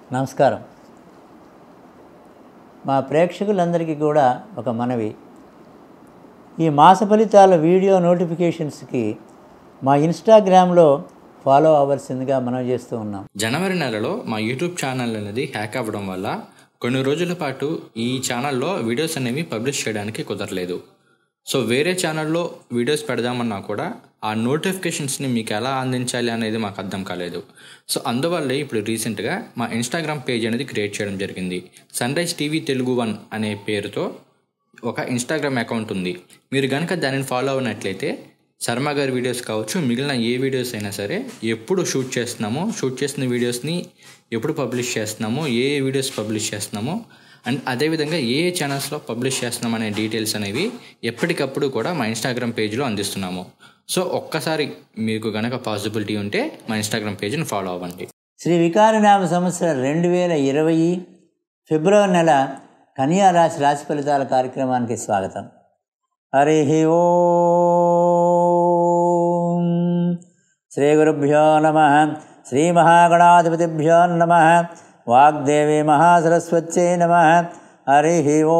నమస్కారం మా ప్రేక్షకులందరికీ కూడా ఒక మనవి ఈ మాస ఫలితాల వీడియో నోటిఫికేషన్స్కి మా ఇన్స్టాగ్రామ్లో ఫాలో అవ్వాల్సిందిగా మనం చేస్తూ ఉన్నాం జనవరి నెలలో మా యూట్యూబ్ ఛానల్ అనేది హ్యాక్ అవ్వడం వల్ల కొన్ని రోజుల పాటు ఈ ఛానల్లో వీడియోస్ అనేవి పబ్లిష్ చేయడానికి కుదరలేదు సో వేరే ఛానల్లో వీడియోస్ పెడదామన్నా కూడా ఆ నోటిఫికేషన్స్ని మీకు ఎలా అందించాలి అనేది మాకు అర్థం కాలేదు సో అందువల్లే ఇప్పుడు రీసెంట్గా మా ఇన్స్టాగ్రామ్ పేజ్ అనేది క్రియేట్ చేయడం జరిగింది Sunrise TV Telugu one అనే పేరుతో ఒక ఇన్స్టాగ్రామ్ అకౌంట్ ఉంది మీరు కనుక దానిని ఫాలో అవునట్లయితే శర్మ గారి వీడియోస్ కావచ్చు మిగిలిన ఏ వీడియోస్ అయినా సరే ఎప్పుడు షూట్ చేస్తున్నామో షూట్ చేసిన వీడియోస్ని ఎప్పుడు పబ్లిష్ చేస్తున్నామో ఏ ఏ వీడియోస్ పబ్లిష్ చేస్తున్నామో అండ్ అదేవిధంగా ఏ ఏ ఛానల్స్లో పబ్లిష్ చేస్తున్నాం అనే డీటెయిల్స్ అనేవి ఎప్పటికప్పుడు కూడా మా ఇన్స్టాగ్రామ్ పేజ్లో అందిస్తున్నాము సో ఒక్కసారి మీకు కనుక పాసిబిలిటీ ఉంటే మా ఇన్స్టాగ్రామ్ పేజ్ని ఫాలో అవ్వండి శ్రీ వికారనామ సంవత్సరం రెండు వేల ఇరవై ఫిబ్రవరి నెల కన్యా రాశి రాశి ఫలితాల కార్యక్రమానికి స్వాగతం హరి ఓం శ్రీ గురుభ్యో నమ శ్రీ మహాగణాధిపతిభ్యో నమ వాగ్దేవి మహాసరస్వత్యై నమ హరి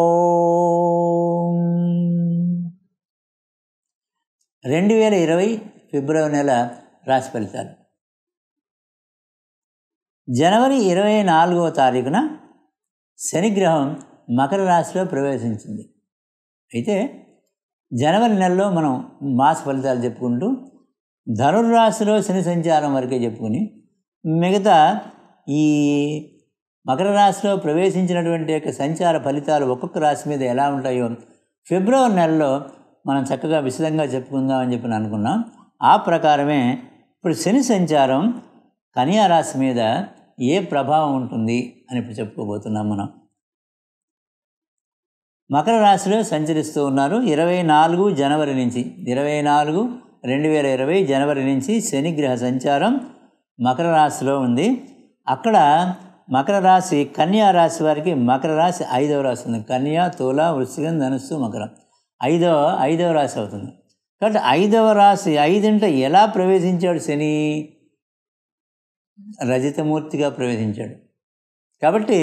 ఓం రెండు వేల ఇరవై ఫిబ్రవరి నెల రాశి ఫలితాలు జనవరి ఇరవై నాలుగవ తారీఖున శనిగ్రహం మకర రాశిలో ప్రవేశించింది అయితే జనవరి నెలలో మనం మాస ఫలితాలు చెప్పుకుంటూ ధనుర్రాశిలో శని సంచారం వరకే చెప్పుకుని మిగతా ఈ మకర రాశిలో ప్రవేశించినటువంటి యొక్క సంచార ఫలితాలు ఒక్కొక్క రాశి మీద ఎలా ఉంటాయో ఫిబ్రవరి నెలలో మనం చక్కగా విశదంగా చెప్పుకుందామని చెప్పి అనుకున్నాం ఆ ప్రకారమే ఇప్పుడు శని సంచారం కన్యా రాశి మీద ఏ ప్రభావం ఉంటుంది అని ఇప్పుడు చెప్పుకోబోతున్నాం మనం మకర రాశిలో సంచరిస్తూ ఉన్నారు ఇరవై నాలుగు జనవరి నుంచి ఇరవై నాలుగు రెండు వేల ఇరవై జనవరి నుంచి శనిగ్రహ సంచారం మకర రాశిలో ఉంది అక్కడ మకర రాశి కన్యా రాశి వారికి మకర రాశి ఐదవ రాశి ఉంది కన్యా తుల వృశ్చికం ధనుస్సు మకరం ఐదవ ఐదవ రాశి అవుతుంది కాబట్టి ఐదవ రాశి ఐదింట ఎలా ప్రవేశించాడు శని రజితమూర్తిగా ప్రవేశించాడు కాబట్టి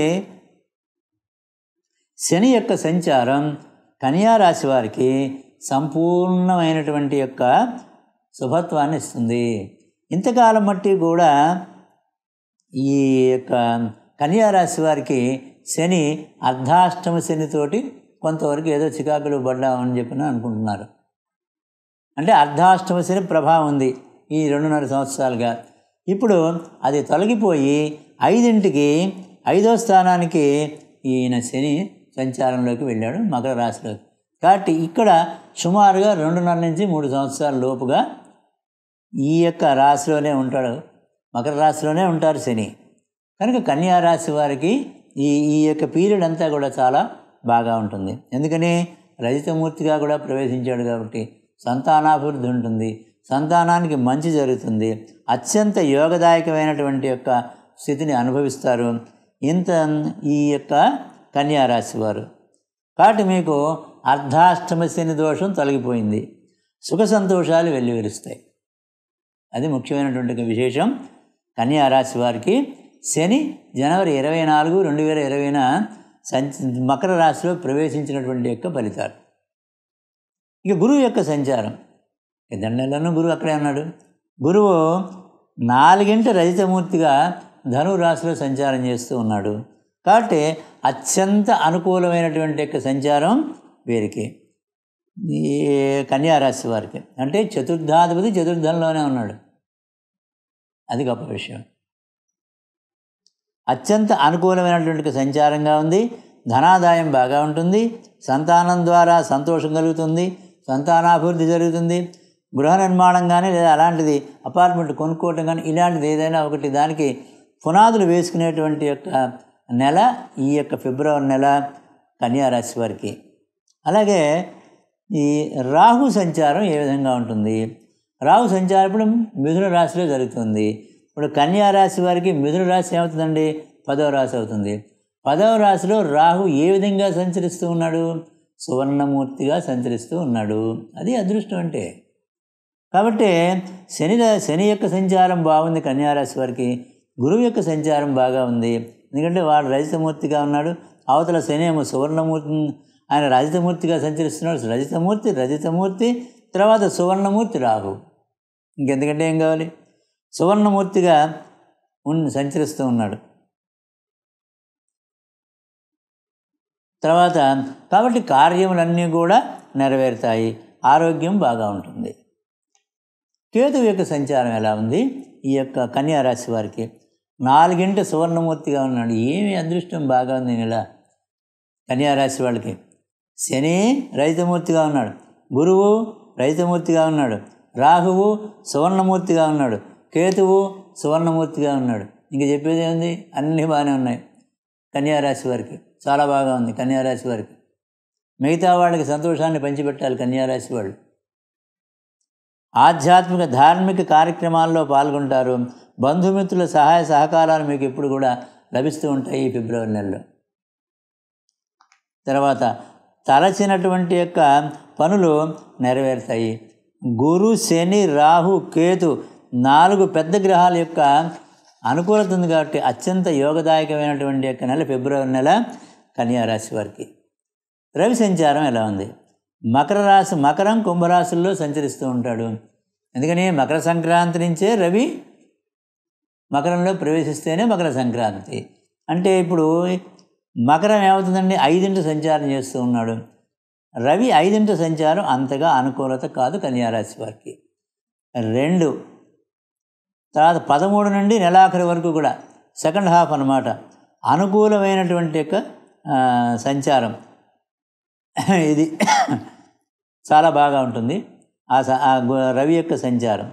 శని యొక్క సంచారం కన్యా రాశి వారికి సంపూర్ణమైనటువంటి యొక్క శుభత్వాన్ని ఇస్తుంది ఇంతకాలం మట్టి కూడా ఈ యొక్క కన్యా రాశి వారికి శని అర్ధాష్టమ శనితోటి కొంతవరకు ఏదో చికాకులు పడ్డామని చెప్పిన అనుకుంటున్నారు అంటే అర్ధాష్టమ శని ప్రభావం ఉంది ఈ రెండున్నర సంవత్సరాలుగా ఇప్పుడు అది తొలగిపోయి ఐదింటికి ఐదో స్థానానికి ఈయన శని సంచారంలోకి వెళ్ళాడు మకర రాశిలోకి కాబట్టి ఇక్కడ సుమారుగా రెండున్నర నుంచి మూడు సంవత్సరాల లోపుగా ఈ యొక్క రాశిలోనే ఉంటాడు మకర రాశిలోనే ఉంటారు శని కనుక కన్యా రాశి వారికి ఈ ఈ యొక్క పీరియడ్ అంతా కూడా చాలా బాగా ఉంటుంది ఎందుకని రజితమూర్తిగా కూడా ప్రవేశించాడు కాబట్టి సంతానాభివృద్ధి ఉంటుంది సంతానానికి మంచి జరుగుతుంది అత్యంత యోగదాయకమైనటువంటి యొక్క స్థితిని అనుభవిస్తారు ఇంత ఈ యొక్క కన్యారాశి వారు కాబట్టి మీకు అర్ధాష్టమ శని దోషం తొలగిపోయింది సుఖ సంతోషాలు వెల్లివిరుస్తాయి అది ముఖ్యమైనటువంటి విశేషం కన్యారాశి వారికి శని జనవరి ఇరవై నాలుగు రెండు వేల ఇరవైన సంచ మకర రాశిలో ప్రవేశించినటువంటి యొక్క ఫలితాలు ఇక గురువు యొక్క సంచారం ఇద్దరు నెలలను గురువు అక్కడే ఉన్నాడు గురువు నాలుగింట రజితమూర్తిగా ధనువు రాశిలో సంచారం చేస్తూ ఉన్నాడు కాబట్టి అత్యంత అనుకూలమైనటువంటి యొక్క సంచారం వీరికి ఈ కన్యారాశి వారికి అంటే చతుర్థాధిపతి చతుర్థంలోనే ఉన్నాడు అది గొప్ప విషయం అత్యంత అనుకూలమైనటువంటి సంచారంగా ఉంది ధనాదాయం బాగా ఉంటుంది సంతానం ద్వారా సంతోషం కలుగుతుంది సంతానాభివృద్ధి జరుగుతుంది గృహ నిర్మాణం కానీ లేదా అలాంటిది అపార్ట్మెంట్ కొనుక్కోవటం కానీ ఇలాంటిది ఏదైనా ఒకటి దానికి పునాదులు వేసుకునేటువంటి యొక్క నెల ఈ యొక్క ఫిబ్రవరి నెల కన్యారాశి వారికి అలాగే ఈ రాహు సంచారం ఏ విధంగా ఉంటుంది రాహు సంచారం ఇప్పుడు మిథున రాశిలో జరుగుతుంది ఇప్పుడు కన్యా రాశి వారికి మిథున రాశి ఏమవుతుందండి పదవ రాశి అవుతుంది పదవ రాశిలో రాహు ఏ విధంగా సంచరిస్తూ ఉన్నాడు సువర్ణమూర్తిగా సంచరిస్తూ ఉన్నాడు అది అదృష్టం అంటే కాబట్టి శని శని యొక్క సంచారం బాగుంది కన్యారాశి వారికి గురువు యొక్క సంచారం బాగా ఉంది ఎందుకంటే వాడు రజితమూర్తిగా ఉన్నాడు అవతల శని ఏమో సువర్ణమూర్తి ఆయన రజితమూర్తిగా సంచరిస్తున్నాడు రజితమూర్తి రజితమూర్తి తర్వాత సువర్ణమూర్తి రాహు ఇంకెందుకంటే ఏం కావాలి సువర్ణమూర్తిగా ఉన్ సంచరిస్తూ ఉన్నాడు తర్వాత కాబట్టి కార్యములన్నీ కూడా నెరవేరుతాయి ఆరోగ్యం బాగా ఉంటుంది కేతు యొక్క సంచారం ఎలా ఉంది ఈ యొక్క కన్యా రాశి వారికి నాలుగింట సువర్ణమూర్తిగా ఉన్నాడు ఏమి అదృష్టం బాగా ఉంది ఇలా కన్యా రాశి వాళ్ళకి శని రైతమూర్తిగా ఉన్నాడు గురువు రైతమూర్తిగా ఉన్నాడు రాహువు సువర్ణమూర్తిగా ఉన్నాడు కేతువు సువర్ణమూర్తిగా ఉన్నాడు ఇంక చెప్పేది ఏముంది అన్నీ బాగానే ఉన్నాయి కన్యా రాశి వారికి చాలా బాగా ఉంది కన్యా రాశి వారికి మిగతా వాళ్ళకి సంతోషాన్ని పంచిపెట్టాలి కన్యా రాశి వాళ్ళు ఆధ్యాత్మిక ధార్మిక కార్యక్రమాల్లో పాల్గొంటారు బంధుమిత్రుల సహాయ సహకారాలు మీకు ఎప్పుడు కూడా లభిస్తూ ఉంటాయి ఈ ఫిబ్రవరి నెలలో తర్వాత తలచినటువంటి యొక్క పనులు నెరవేరుతాయి గురు శని రాహు కేతు నాలుగు పెద్ద గ్రహాల యొక్క అనుకూలత ఉంది కాబట్టి అత్యంత యోగదాయకమైనటువంటి యొక్క నెల ఫిబ్రవరి నెల కన్యా రాశి వారికి రవి సంచారం ఎలా ఉంది మకర రాశి మకరం కుంభరాశుల్లో సంచరిస్తూ ఉంటాడు ఎందుకని మకర సంక్రాంతి నుంచే రవి మకరంలో ప్రవేశిస్తేనే మకర సంక్రాంతి అంటే ఇప్పుడు మకరం ఏమవుతుందండి ఐదింటి సంచారం చేస్తూ ఉన్నాడు రవి ఐదింటి సంచారం అంతగా అనుకూలత కాదు కన్యారాశి వారికి రెండు తర్వాత పదమూడు నుండి నెలాఖరి వరకు కూడా సెకండ్ హాఫ్ అనమాట అనుకూలమైనటువంటి యొక్క ఆ, సంచారం ఇది చాలా బాగా ఉంటుంది ఆ స- ఆ గు- రవి యొక్క సంచారం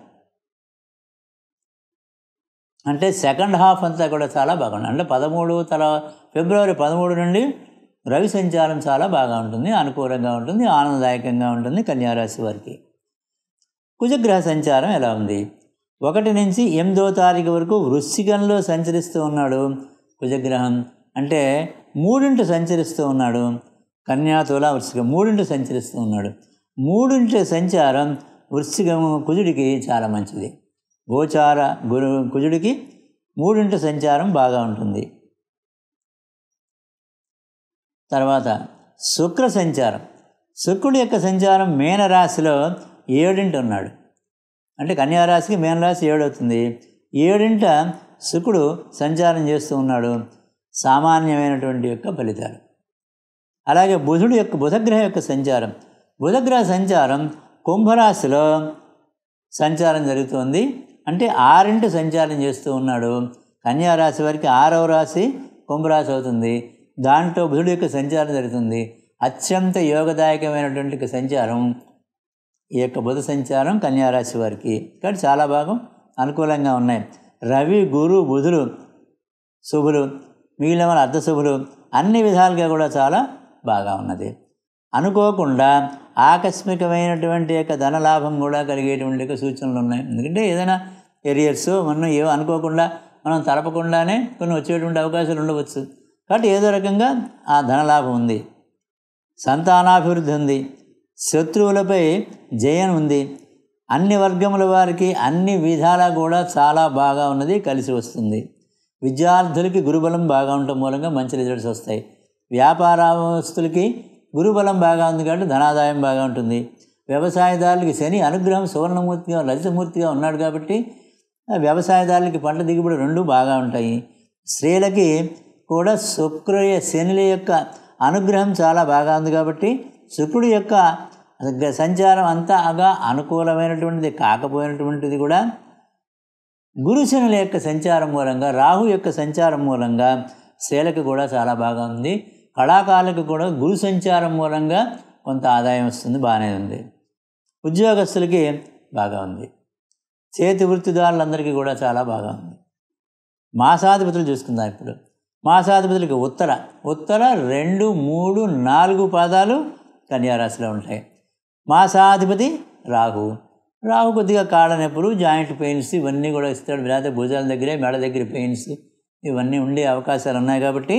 అంటే సెకండ్ హాఫ్ అంతా కూడా చాలా బాగుంటుంది అంటే పదమూడు తల ఫిబ్రవరి పదమూడు నుండి రవి సంచారం చాలా బాగా ఉంటుంది అనుకూలంగా ఉంటుంది ఆనందదాయకంగా ఉంటుంది కన్యారాశి వారికి కుజగ్రహ సంచారం ఎలా ఉంది ఒకటి నుంచి ఎనిమిదో తారీఖు వరకు వృశ్చికంలో సంచరిస్తూ ఉన్నాడు కుజగ్రహం అంటే మూడింట సంచరిస్తూ ఉన్నాడు కన్యా తుల వృశ్చికం మూడింట సంచరిస్తూ ఉన్నాడు మూడింటి సంచారం వృశ్చికము కుజుడికి చాలా మంచిది గోచార గురు కుజుడికి మూడింటి సంచారం బాగా ఉంటుంది తర్వాత శుక్ర సంచారం శుక్రుడి యొక్క సంచారం మీనరాశిలో ఏడింటి ఉన్నాడు అంటే కన్యారాశికి మీనరాశి ఏడవుతుంది ఏడింట శుక్రుడు సంచారం చేస్తూ ఉన్నాడు సామాన్యమైనటువంటి యొక్క ఫలితాలు అలాగే బుధుడు యొక్క బుధగ్రహ యొక్క సంచారం బుధగ్రహ సంచారం కుంభరాశిలో సంచారం జరుగుతోంది అంటే ఆరింటి సంచారం చేస్తూ ఉన్నాడు కన్యా రాశి వారికి ఆరవ రాశి కుంభరాశి అవుతుంది దాంట్లో బుధుడు యొక్క సంచారం జరుగుతుంది అత్యంత యోగదాయకమైనటువంటి ఒక సంచారం ఈ యొక్క బుధ సంచారం కన్యా రాశి వారికి కాబట్టి చాలా భాగం అనుకూలంగా ఉన్నాయి రవి గురు బుధులు శుభులు మిగిలిన వాళ్ళ అర్ధ శుభులు అన్ని విధాలుగా కూడా చాలా బాగా ఉన్నది అనుకోకుండా ఆకస్మికమైనటువంటి యొక్క ధనలాభం కూడా కలిగేటువంటి యొక్క సూచనలు ఉన్నాయి ఎందుకంటే ఏదైనా ఎరియర్స్ మనం ఏవో అనుకోకుండా మనం తలపకుండానే కొన్ని వచ్చేటువంటి అవకాశాలు ఉండవచ్చు కాబట్టి ఏదో రకంగా ఆ ధనలాభం ఉంది సంతానాభివృద్ధి ఉంది శత్రువులపై జయం ఉంది అన్ని వర్గముల వారికి అన్ని విధాలా కూడా చాలా బాగా ఉన్నది కలిసి వస్తుంది విద్యార్థులకి గురుబలం బాగా ఉండటం మూలంగా మంచి రిజల్ట్స్ వస్తాయి వ్యాపారస్తులకి గురుబలం బాగా ఉంది కాబట్టి ధనాదాయం బాగా ఉంటుంది వ్యవసాయదారులకి శని అనుగ్రహం సువర్ణమూర్తిగా లలితమూర్తిగా ఉన్నాడు కాబట్టి ఆ వ్యవసాయదారులకి పంట దిగుబడి రెండు బాగా ఉంటాయి స్త్రీలకి కూడా శుక్ర శనుల యొక్క అనుగ్రహం చాలా బాగా ఉంది కాబట్టి శుక్రుడి యొక్క సంచారం అంతాగా అనుకూలమైనటువంటిది కాకపోయినటువంటిది కూడా గురుశనుల యొక్క సంచారం మూలంగా రాహు యొక్క సంచారం మూలంగా స్త్రీలకు కూడా చాలా బాగా ఉంది కళాకారులకు కూడా గురు సంచారం మూలంగా కొంత ఆదాయం వస్తుంది బాగానే ఉంది ఉద్యోగస్తులకి బాగా ఉంది చేతి వృత్తిదారులందరికీ కూడా చాలా బాగా ఉంది మాసాధిపతులు చూసుకుందాం ఇప్పుడు మాసాధిపతులకి ఉత్తర ఉత్తర రెండు మూడు నాలుగు పాదాలు కన్యారాశిలో ఉంటాయి మాసాధిపతి రాహు రాహు కొద్దిగా కాళ్ళ నొప్పులు జాయింట్ పెయిన్స్ ఇవన్నీ కూడా ఇస్తాడు లేకపోతే భుజాల దగ్గరే మెడ దగ్గర పెయిన్స్ ఇవన్నీ ఉండే అవకాశాలు ఉన్నాయి కాబట్టి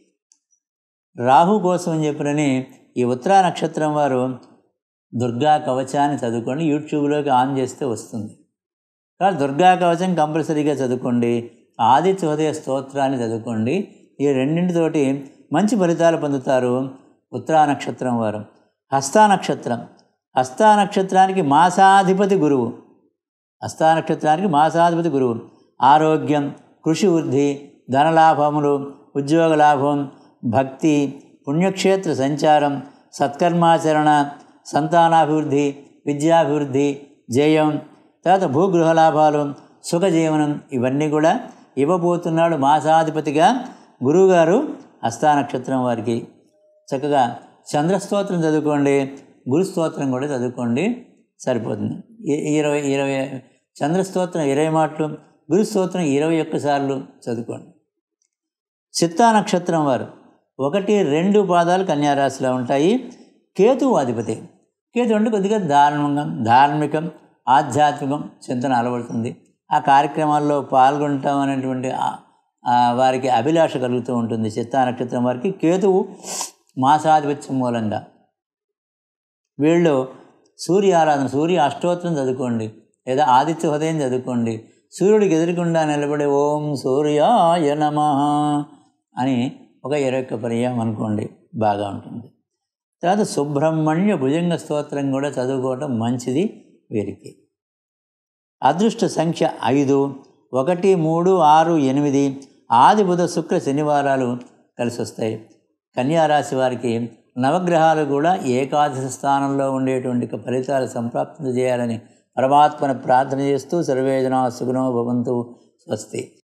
రాహు కోసం అని చెప్పినని ఈ ఉత్తరా నక్షత్రం వారు దుర్గా కవచాన్ని చదువుకోండి యూట్యూబ్లోకి ఆన్ చేస్తే వస్తుంది కాబట్టి దుర్గా కవచం కంపల్సరీగా చదువుకోండి ఆదిత్య ఉదయ స్తోత్రాన్ని చదువుకోండి ఈ రెండింటితోటి మంచి ఫలితాలు పొందుతారు ఉత్తరా నక్షత్రం వారు హస్తా నక్షత్రం హస్తా నక్షత్రానికి మాసాధిపతి గురువు హస్తా నక్షత్రానికి మాసాధిపతి గురువు ఆరోగ్యం కృషి వృద్ధి ధనలాభములు ఉద్యోగ లాభం భక్తి పుణ్యక్షేత్ర సంచారం సత్కర్మాచరణ సంతానాభివృద్ధి విద్యాభివృద్ధి జయం తర్వాత భూగృహ లాభాలు సుఖజీవనం ఇవన్నీ కూడా ఇవ్వబోతున్నాడు మాసాధిపతిగా గురువుగారు హస్తా నక్షత్రం వారికి చక్కగా చంద్రస్తోత్రం చదువుకోండి గురు స్తోత్రం కూడా చదువుకోండి సరిపోతుంది ఇ- ఇరవై ఇరవై చంద్రస్తోత్రం ఇరవై మాటలు గురు స్తోత్రం ఇరవై ఒక్క సార్లు చదువుకోండి చిత్తా నక్షత్రం వారు ఒకటి రెండు పాదాలు కన్యారాశిలో ఉంటాయి కేతువు అధిపతి కేతు అంటే కొద్దిగా ధార్మికం ధార్మికం ఆధ్యాత్మికం చింతన అలవడుతుంది ఆ కార్యక్రమాల్లో పాల్గొంటాం అనేటువంటి ఆ- ఆ వారికి అభిలాష కలుగుతూ ఉంటుంది చిత్తా నక్షత్రం వారికి కేతువు మాసాధిపత్యం మూలంగా వీళ్ళు సూర్య ఆరాధన సూర్య అష్టోత్తరం చదువుకోండి లేదా ఆదిత్య హృదయం చదువుకోండి సూర్యుడికి ఎదురుకుండా నిలబడి ఓం సూర్యాయ నమ అని ఒక ఇరవై ఒక్క పర్యాయం అనుకోండి బాగా ఉంటుంది తర్వాత సుబ్రహ్మణ్య భుజంగ స్తోత్రం కూడా చదువుకోవటం మంచిది వీరికి అదృష్ట సంఖ్య ఐదు ఒకటి మూడు ఆరు ఎనిమిది ఆది బుధ శుక్ర శనివారాలు కలిసి వస్తాయి కన్యారాశి వారికి నవగ్రహాలు కూడా ఏకాదశి స్థానంలో ఉండేటువంటి ఫలితాలు సంప్రాప్తం చేయాలని పరమాత్మను ప్రార్థన చేస్తూ సర్వేజన సుగుణో భవంతు స్వస్తి